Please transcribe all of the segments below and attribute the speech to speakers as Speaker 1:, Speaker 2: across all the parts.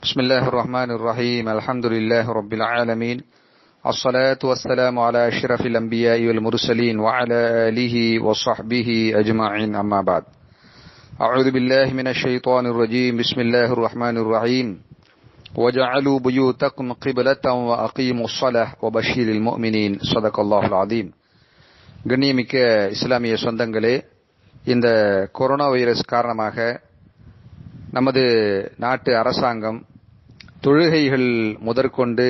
Speaker 1: بسم الله الرحمن الرحيم الحمد لله رب العالمين الصلاة والسلام على أشرف الأنبياء والمرسلين وعلى آله وصحبه أجمعين أما بعد أعوذ بالله من الشيطان الرجيم بسم الله الرحمن الرحيم وجعلوا بيوتكم قبلة وأقيموا الصلاة وبشير المؤمنين صدق الله العظيم கண்ணியமிக்க இஸ்லாமிய சொந்தங்களே இந்த கொரோனா வைரஸ் காரணமாக நமது நாட்டு அரசாங்கம் தொழுகைகள் முதற்கொண்டு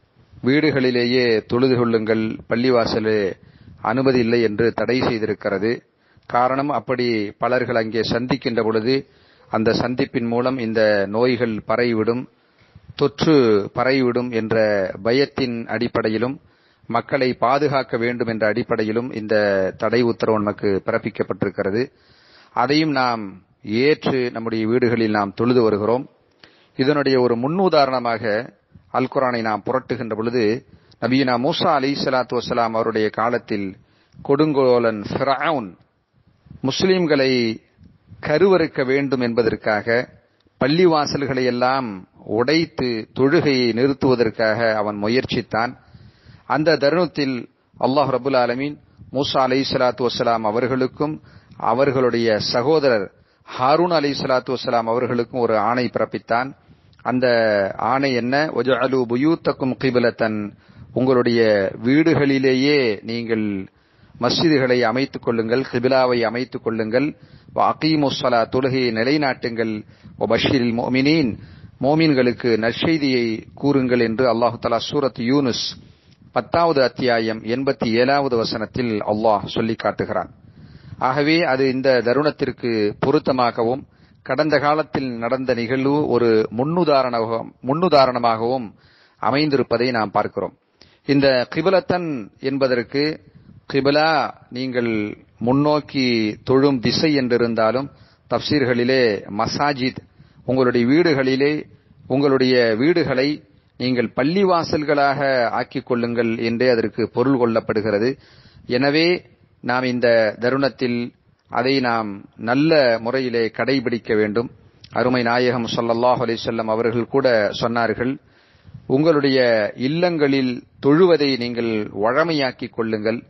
Speaker 1: வீடுகளிலேயே தொழுது கொள்ளுங்கள் பள்ளிவாசலே அனுமதி இல்லை என்று தடை செய்திருக்கிறது காரணம் அப்படி பலர்கள் அங்கே சந்திக்கின்ற பொழுது அந்த சந்திப்பின் மூலம் இந்த நோய்கள் பரவிவிடும் தொற்று பரவிவிடும் என்ற பயத்தின் அடிப்படையிலும் மக்களை பாதுகாக்க வேண்டும் என்ற அடிப்படையிலும் இந்த தடை உத்தரவு நமக்கு பிறப்பிக்கப்பட்டிருக்கிறது அதையும் நாம் ஏற்று நம்முடைய வீடுகளில் நாம் தொழுது வருகிறோம் இதனுடைய ஒரு முன்னுதாரணமாக அல் குரானை நாம் புரட்டுகின்ற பொழுது நபீனா மூசா அலி சலாத்து வசலாம் அவருடைய காலத்தில் கொடுங்கோலன் ஃபிரவுன் முஸ்லிம்களை கருவறுக்க வேண்டும் என்பதற்காக பள்ளிவாசல்களை எல்லாம் உடைத்து தொழுகையை நிறுத்துவதற்காக அவன் முயற்சித்தான் அந்த தருணத்தில் அல்லாஹ் ரபுல் ஆலமீன் மூசா அலை சலாத்து வசலாம் அவர்களுக்கும் அவர்களுடைய சகோதரர் ஹாரூன் அலி சலாத்து வசலாம் அவர்களுக்கும் ஒரு ஆணை பிறப்பித்தான் அந்த ஆணை என்ன ஒஜஅலு புயூத்தக்கும் கிபிலத்தன் உங்களுடைய வீடுகளிலேயே நீங்கள் மஸ்ஜிதுகளை அமைத்துக் கொள்ளுங்கள் கிபிலாவை அமைத்துக் கொள்ளுங்கள் அகீமுஸ்ஸலா தொழுகையை நிலைநாட்டுங்கள் பஷீரில் மோமினின் மோமின்களுக்கு நற்செய்தியை கூறுங்கள் என்று அல்லாஹு தலா சூரத் யூனுஸ் பத்தாவது அத்தியாயம் எண்பத்தி ஏழாவது வசனத்தில் அல்லாஹ் சொல்லி காட்டுகிறான் ஆகவே அது இந்த தருணத்திற்கு பொருத்தமாகவும் கடந்த காலத்தில் நடந்த நிகழ்வு ஒரு முன்னுதாரண முன்னுதாரணமாகவும் அமைந்திருப்பதை நாம் பார்க்கிறோம் இந்த கிபிலத்தன் என்பதற்கு கிபிலா நீங்கள் முன்னோக்கி தொழும் திசை என்றிருந்தாலும் தப்சீர்களிலே மசாஜித் உங்களுடைய வீடுகளிலே உங்களுடைய வீடுகளை நீங்கள் பள்ளிவாசல்களாக ஆக்கிக் கொள்ளுங்கள் என்றே அதற்கு பொருள் கொள்ளப்படுகிறது எனவே நாம் இந்த தருணத்தில் அதை நாம் நல்ல முறையிலே கடைபிடிக்க வேண்டும் அருமை நாயகம் சொல்லல்லாஹ் அலிசல்லம் அவர்கள் கூட சொன்னார்கள் உங்களுடைய இல்லங்களில் தொழுவதை நீங்கள் வழமையாக்கிக் கொள்ளுங்கள்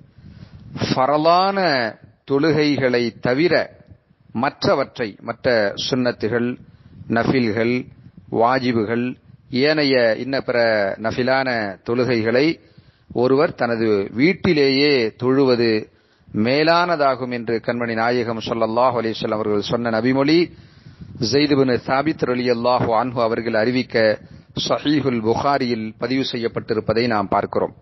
Speaker 1: ஃபரலான தொழுகைகளை தவிர மற்றவற்றை மற்ற சுன்னத்துகள் நஃபில்கள் வாஜிபுகள் ஏனைய இன்ன பிற நஃபிலான தொழுகைகளை ஒருவர் தனது வீட்டிலேயே தொழுவது மேலானதாகும் என்று கண்மணி நாயகம் சொல்லல்லாஹ் அலிஸ்லாம் அவர்கள் சொன்ன நபிமொழி ஜெய்துபின் சாபித் அலி அல்லாஹு அன்ஹு அவர்கள் அறிவிக்க சஹீஹுல் புகாரியில் பதிவு செய்யப்பட்டிருப்பதை நாம் பார்க்கிறோம்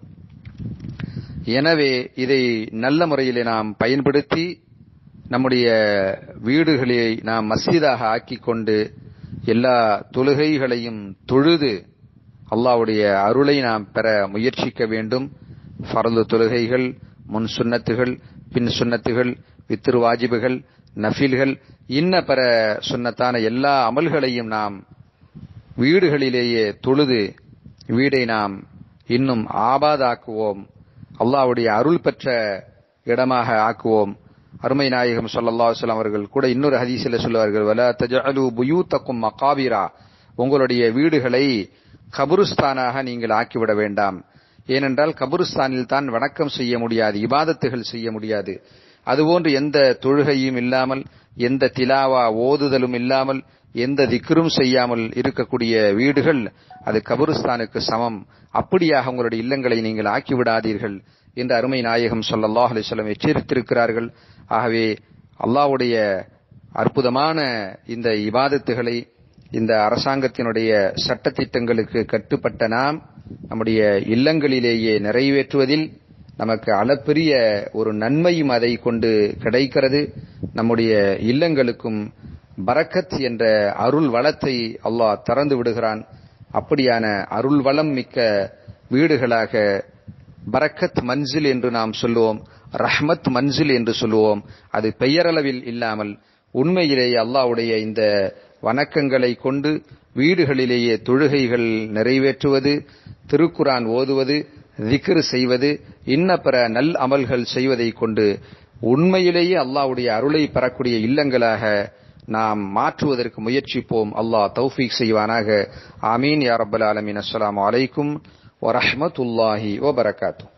Speaker 1: எனவே இதை நல்ல முறையிலே நாம் பயன்படுத்தி நம்முடைய வீடுகளை நாம் மஸ்ஜிதாக ஆக்கிக் கொண்டு எல்லா தொழுகைகளையும் தொழுது அல்லாவுடைய அருளை நாம் பெற முயற்சிக்க வேண்டும் ஃபரது தொழுகைகள் முன் சுன்னத்துகள் பின் சுன்னத்துகள் வித்திரு வாஜிபுகள் நஃபில்கள் இன்ன பெற சுன்னத்தான எல்லா அமல்களையும் நாம் வீடுகளிலேயே தொழுது வீடை நாம் இன்னும் ஆபாதாக்குவோம் அல்லாவுடைய அருள் பெற்ற இடமாக ஆக்குவோம் அருமை நாயகம் சொல்லல்லா சொல்லம் அவர்கள் கூட இன்னொரு ஹதீசில் சொல்லுவார்கள் வல தஜஅலு புயூத்தக்கும் மகாபிரா உங்களுடைய வீடுகளை கபுருஸ்தானாக நீங்கள் ஆக்கிவிட வேண்டாம் ஏனென்றால் கபுருஸ்தானில் தான் வணக்கம் செய்ய முடியாது இபாதத்துகள் செய்ய முடியாது அதுபோன்று எந்த தொழுகையும் இல்லாமல் எந்த திலாவா ஓதுதலும் இல்லாமல் எந்த திக்ரும் செய்யாமல் இருக்கக்கூடிய வீடுகள் அது கபுருஸ்தானுக்கு சமம் அப்படியாக உங்களுடைய இல்லங்களை நீங்கள் ஆக்கிவிடாதீர்கள் என்று அருமை நாயகம் சொல்லல்லாஹ் அலிஸ்லம் எச்சரித்திருக்கிறார்கள் ஆகவே அல்லாவுடைய அற்புதமான இந்த இபாதத்துகளை இந்த அரசாங்கத்தினுடைய சட்டத்திட்டங்களுக்கு கட்டுப்பட்ட நாம் நம்முடைய இல்லங்களிலேயே நிறைவேற்றுவதில் நமக்கு அளப்பெரிய ஒரு நன்மையும் அதை கொண்டு கிடைக்கிறது நம்முடைய இல்லங்களுக்கும் பரக்கத் என்ற அருள் வளத்தை அல்லாஹ் திறந்து விடுகிறான் அப்படியான அருள் வளம் மிக்க வீடுகளாக பரக்கத் மன்சில் என்று நாம் சொல்லுவோம் ரஹ்மத் மன்சில் என்று சொல்லுவோம் அது பெயரளவில் இல்லாமல் உண்மையிலேயே அல்லாவுடைய இந்த வணக்கங்களை கொண்டு வீடுகளிலேயே தொழுகைகள் நிறைவேற்றுவது திருக்குரான் ஓதுவது திக்ரு செய்வது இன்ன பிற நல் அமல்கள் செய்வதை கொண்டு உண்மையிலேயே அல்லாவுடைய அருளை பெறக்கூடிய இல்லங்களாக நாம் மாற்றுவதற்கு முயற்சிப்போம் அல்லாஹ் தௌஃபீக் செய்வானாக ஆமீன் யா ரப்பல் ஆலமீன் அஸ்ஸலாமு அலைக்கும் வரஹ்மத்துல்லாஹி வபரகாத்துஹு